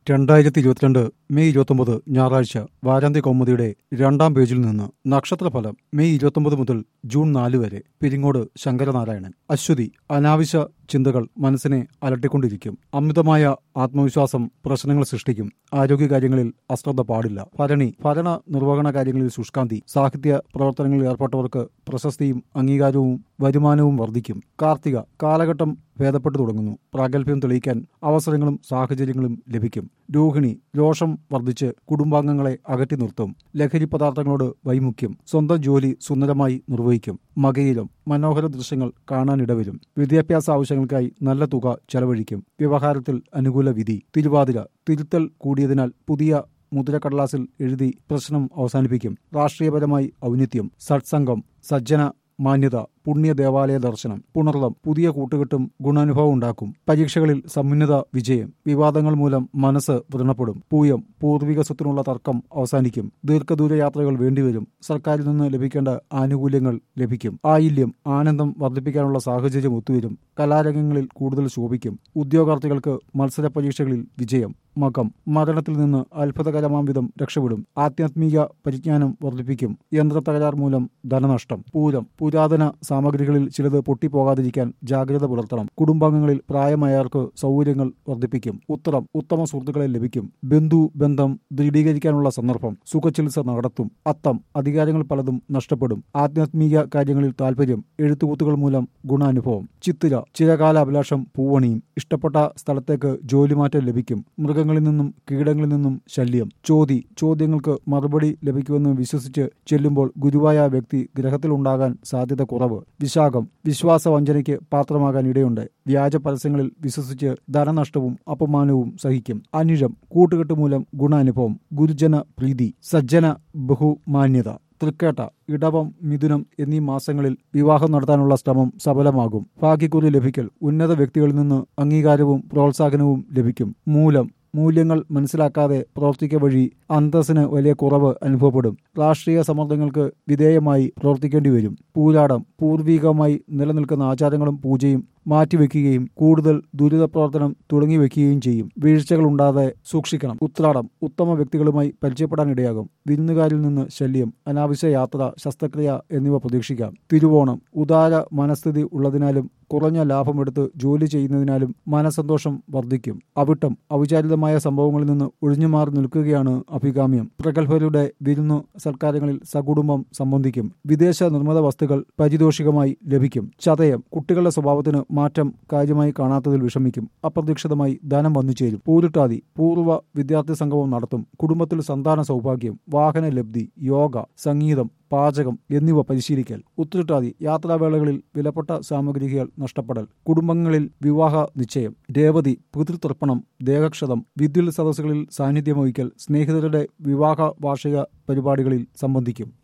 രണ്ടായിരത്തി ഇരുപത്തിരണ്ട് മെയ് ഇരുപത്തൊമ്പത് ഞായറാഴ്ച വാരാന്ത്യ കൗമുദിയുടെ രണ്ടാം പേജിൽ നിന്ന് നക്ഷത്രഫലം മെയ് ഇരുപത്തൊമ്പത് മുതൽ ജൂൺ നാല് വരെ പിരിങ്ങോട് ശങ്കരനാരായണൻ അശ്വതി അനാവശ്യ ചിന്തകൾ മനസ്സിനെ അലട്ടിക്കൊണ്ടിരിക്കും അമിതമായ ആത്മവിശ്വാസം പ്രശ്നങ്ങൾ സൃഷ്ടിക്കും ആരോഗ്യകാര്യങ്ങളിൽ അശ്രദ്ധ പാടില്ല ഭരണി ഭരണ നിർവഹണ കാര്യങ്ങളിൽ ശുഷ്കാന്തി സാഹിത്യ പ്രവർത്തനങ്ങളിൽ ഏർപ്പെട്ടവർക്ക് പ്രശസ്തിയും അംഗീകാരവും വരുമാനവും വർദ്ധിക്കും കാർത്തിക കാലഘട്ടം ഭേദപ്പെട്ടു തുടങ്ങുന്നു പ്രാഗൽഭ്യം തെളിയിക്കാൻ അവസരങ്ങളും സാഹചര്യങ്ങളും ലഭിക്കും രോഹിണി രോഷം വർദ്ധിച്ച് കുടുംബാംഗങ്ങളെ അകറ്റി നിർത്തും ലഹരി പദാർത്ഥങ്ങളോട് വൈമുഖ്യം സ്വന്തം ജോലി സുന്ദരമായി നിർവഹിക്കും മകയിലും മനോഹര ദൃശ്യങ്ങൾ കാണാനിടവരും വിദ്യാഭ്യാസ ആവശ്യങ്ങൾക്കായി നല്ല തുക ചെലവഴിക്കും വ്യവഹാരത്തിൽ അനുകൂല വിധി തിരുവാതിര തിരുത്തൽ കൂടിയതിനാൽ പുതിയ മുദ്രക്കടലാസിൽ എഴുതി പ്രശ്നം അവസാനിപ്പിക്കും രാഷ്ട്രീയപരമായി ഔന്നിത്യം സത്സംഗം സജ്ജന മാന്യത പുണ്യ ദേവാലയ ദർശനം പുണർലം പുതിയ കൂട്ടുകെട്ടും ഗുണാനുഭവം ഉണ്ടാക്കും പരീക്ഷകളിൽ സമുന്നത വിജയം വിവാദങ്ങൾ മൂലം മനസ്സ് വ്രണപ്പെടും പൂയം പൂർവിക സ്വത്തിനുള്ള തർക്കം അവസാനിക്കും ദീർഘദൂര യാത്രകൾ വേണ്ടിവരും സർക്കാരിൽ നിന്ന് ലഭിക്കേണ്ട ആനുകൂല്യങ്ങൾ ലഭിക്കും ആയില്യം ആനന്ദം വർദ്ധിപ്പിക്കാനുള്ള സാഹചര്യം ഒത്തുവരും കലാരംഗങ്ങളിൽ കൂടുതൽ ശോഭിക്കും ഉദ്യോഗാർത്ഥികൾക്ക് മത്സര പരീക്ഷകളിൽ വിജയം മകം മരണത്തിൽ നിന്ന് അത്ഭുതകരമാം വിധം രക്ഷപ്പെടും ആധ്യാത്മിക പരിജ്ഞാനം വർദ്ധിപ്പിക്കും യന്ത്ര തകരാർ മൂലം ധനനഷ്ടം പൂരം പുരാതന സാമഗ്രികളിൽ ചിലത് പൊട്ടിപ്പോകാതിരിക്കാൻ ജാഗ്രത പുലർത്തണം കുടുംബാംഗങ്ങളിൽ പ്രായമായവർക്ക് സൗകര്യങ്ങൾ വർദ്ധിപ്പിക്കും ഉത്തരം ഉത്തമ സുഹൃത്തുക്കളെ ലഭിക്കും ബന്ധു ബന്ധം ദൃഢീകരിക്കാനുള്ള സന്ദർഭം സുഖചികിത്സ നടത്തും അത്തം അധികാരങ്ങൾ പലതും നഷ്ടപ്പെടും ആധ്യാത്മിക കാര്യങ്ങളിൽ താല്പര്യം എഴുത്തുകൂത്തുകൾ മൂലം ഗുണാനുഭവം ചിത്തിര ചിരകാല അഭിലാഷം പൂവണിയും ഇഷ്ടപ്പെട്ട സ്ഥലത്തേക്ക് ജോലിമാറ്റം ലഭിക്കും മൃഗങ്ങളിൽ നിന്നും കീടങ്ങളിൽ നിന്നും ശല്യം ചോതി ചോദ്യങ്ങൾക്ക് മറുപടി ലഭിക്കുമെന്ന് വിശ്വസിച്ച് ചെല്ലുമ്പോൾ ഗുരുവായ വ്യക്തി ഗ്രഹത്തിലുണ്ടാകാൻ സാധ്യത കുറവ് വിശാഖം വിശ്വാസവഞ്ചനയ്ക്ക് പാത്രമാകാൻ ഇടയുണ്ട് വ്യാജ പരസ്യങ്ങളിൽ വിശ്വസിച്ച് ധനനഷ്ടവും അപമാനവും സഹിക്കും അനിഴം കൂട്ടുകെട്ട് മൂലം ഗുണാനുഭവം ഗുരുജന പ്രീതി സജ്ജന ബഹുമാന്യത തൃക്കേട്ട ഇടവം മിഥുനം എന്നീ മാസങ്ങളിൽ വിവാഹം നടത്താനുള്ള ശ്രമം സഫലമാകും ഭാഗ്യക്കുറി ലഭിക്കൽ ഉന്നത വ്യക്തികളിൽ നിന്ന് അംഗീകാരവും പ്രോത്സാഹനവും ലഭിക്കും മൂലം മൂല്യങ്ങൾ മനസ്സിലാക്കാതെ പ്രവർത്തിക്ക വഴി അന്തസ്സിന് വലിയ കുറവ് അനുഭവപ്പെടും രാഷ്ട്രീയ സമ്മർദ്ദങ്ങൾക്ക് വിധേയമായി പ്രവർത്തിക്കേണ്ടി വരും പൂരാടം പൂർവികമായി നിലനിൽക്കുന്ന ആചാരങ്ങളും പൂജയും മാറ്റിവെക്കുകയും കൂടുതൽ ദുരിത പ്രവർത്തനം തുടങ്ങി വെക്കുകയും ചെയ്യും വീഴ്ചകൾ ഉണ്ടാതെ സൂക്ഷിക്കണം ഉത്രാടം ഉത്തമ വ്യക്തികളുമായി പരിചയപ്പെടാനിടയാകും വിരുന്നുകാരിൽ നിന്ന് ശല്യം അനാവശ്യ യാത്ര ശസ്ത്രക്രിയ എന്നിവ പ്രതീക്ഷിക്കാം തിരുവോണം ഉദാര മനസ്ഥിതി ഉള്ളതിനാലും കുറഞ്ഞ ലാഭമെടുത്ത് ജോലി ചെയ്യുന്നതിനാലും മനസന്തോഷം വർദ്ധിക്കും അവിട്ടം ഔചാരിതമായ സംഭവങ്ങളിൽ നിന്ന് ഒഴിഞ്ഞുമാറി നിൽക്കുകയാണ് അഭികാമ്യം പ്രഗത്ഭരുടെ വിരുന്നു സൽക്കാരങ്ങളിൽ സകുടുംബം സംബന്ധിക്കും വിദേശ നിർമ്മിത വസ്തുക്കൾ പരിതോഷികമായി ലഭിക്കും ചതയം കുട്ടികളുടെ സ്വഭാവത്തിന് മാറ്റം കാര്യമായി കാണാത്തതിൽ വിഷമിക്കും അപ്രതീക്ഷിതമായി ധനം വന്നു ചേരും പൂരിട്ടാതി പൂർവ്വ വിദ്യാർത്ഥി സംഗമം നടത്തും കുടുംബത്തിൽ സന്താന സൗഭാഗ്യം വാഹന ലബ്ധി യോഗ സംഗീതം പാചകം എന്നിവ പരിശീലിക്കൽ ഉത്തരട്ടാതി യാത്രാവേളകളിൽ വിലപ്പെട്ട സാമഗ്രികൾ നഷ്ടപ്പെടൽ കുടുംബങ്ങളിൽ വിവാഹ നിശ്ചയം രേവതി പിതൃതർപ്പണം ദേഹക്ഷതം വിദ്യുൽ സദസ്സുകളിൽ സാന്നിധ്യം വഹിക്കൽ സ്നേഹിതരുടെ വിവാഹ വാർഷിക പരിപാടികളിൽ സംബന്ധിക്കും